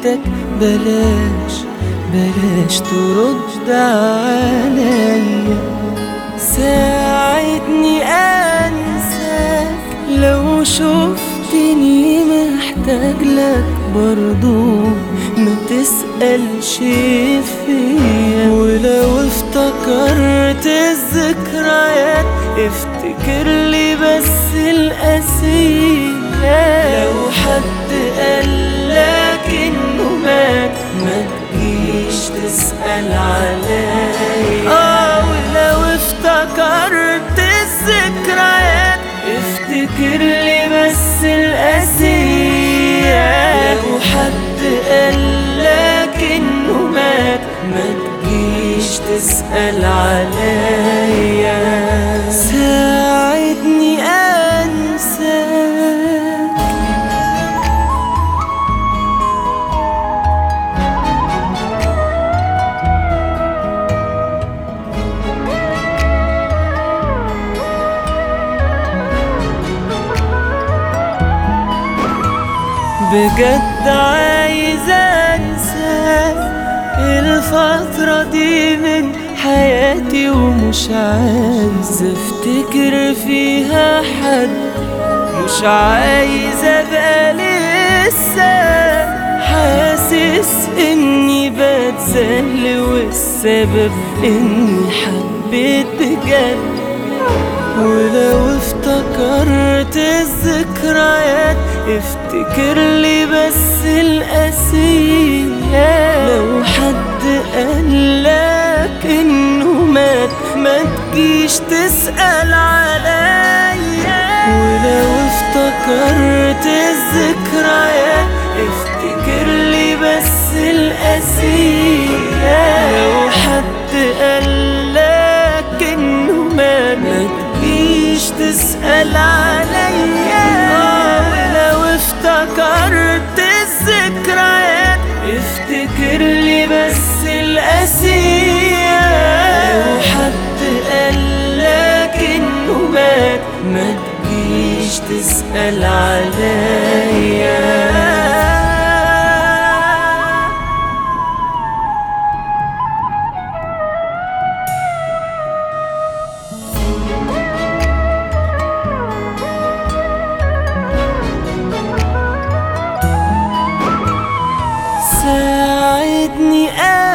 لقيتك بلاش بلاش ترد عليا ساعدني انساك لو شفتني محتاج لك برضو ما تسألش فيا ولو افتكرت الذكريات افتكر لي بس القسية لو حد قالك انه مات ما تجيش تسأل عليا اه ولو افتكرت الذكريات افتكر لي بس القسية لو حد قالك انه مات ما تجيش تسأل عليا ساعدني انساك بجد عايز انساك الفترة دي من حياتي ومش عايز افتكر فيها حد مش عايز ابقى لسه حاسس اني بتذل والسبب اني حبيت بجد ولو افتكرت الذكريات افتكر لي بس القسية لو حد قالك انه مات ما تجيش تسأل عليا ولو افتكرت الذكريات افتكر لي بس القسية لو حد قالك انه مات ما تجيش تسأل عليا ولو افتكرت الذكريات افتكر لي بس القسية لو حد قالك انه مات ما تجيش تسأل عليا ساعدني